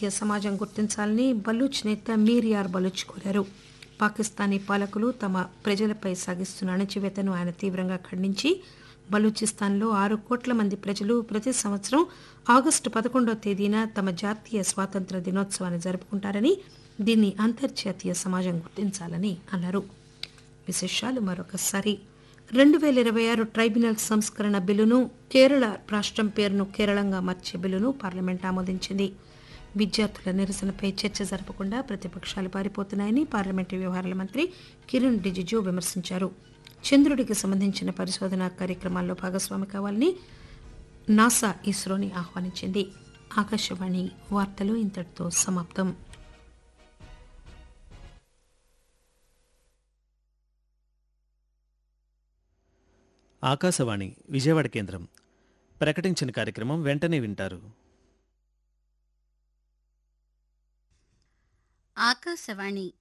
అంతర్జాతీయ సమాజం గుర్తించాలని బలూచ్ నేత మీర్యార్ బలూచ్ కోరారు పాకిస్తానీ పాలకులు తమ ప్రజలపై సాగిస్తున్న అణచివేతను ఆయన తీవ్రంగా ఖండించి బలూచిస్తాన్లో ఆరు కోట్ల మంది ప్రజలు ప్రతి సంవత్సరం ఆగస్టు పదకొండవ తేదీన తమ జాతీయ స్వాతంత్ర దినోత్సవాన్ని జరుపుకుంటారని దీన్ని అంతర్జాతీయ సమాజం గుర్తించాలని అన్నారు విశేషాలు మరొకసారి రెండు వేల ఇరవై ఆరు ట్రైబ్యునల్ సంస్కరణ బిల్లును కేరళ రాష్ట్రం పేరును కేరళంగా మార్చే బిల్లును పార్లమెంట్ ఆమోదించింది విద్యార్థుల నిరసనపై చర్చ జరపకుండా ప్రతిపక్షాలు పారిపోతున్నాయని పార్లమెంటు వ్యవహారాల మంత్రి కిరణ్ రిజిజు విమర్శించారు చంద్రుడికి సంబంధించిన పరిశోధనా కార్యక్రమాల్లో భాగస్వామి కావాలని నాసా ఇస్రోని ఆహ్వానించింది ఆకాశవాణి వార్తలు ఇంతటితో సమాప్తం ఆకాశవాణి విజయవాడ కేంద్రం ప్రకటించిన కార్యక్రమం వెంటనే వింటారు ఆకాశవాణి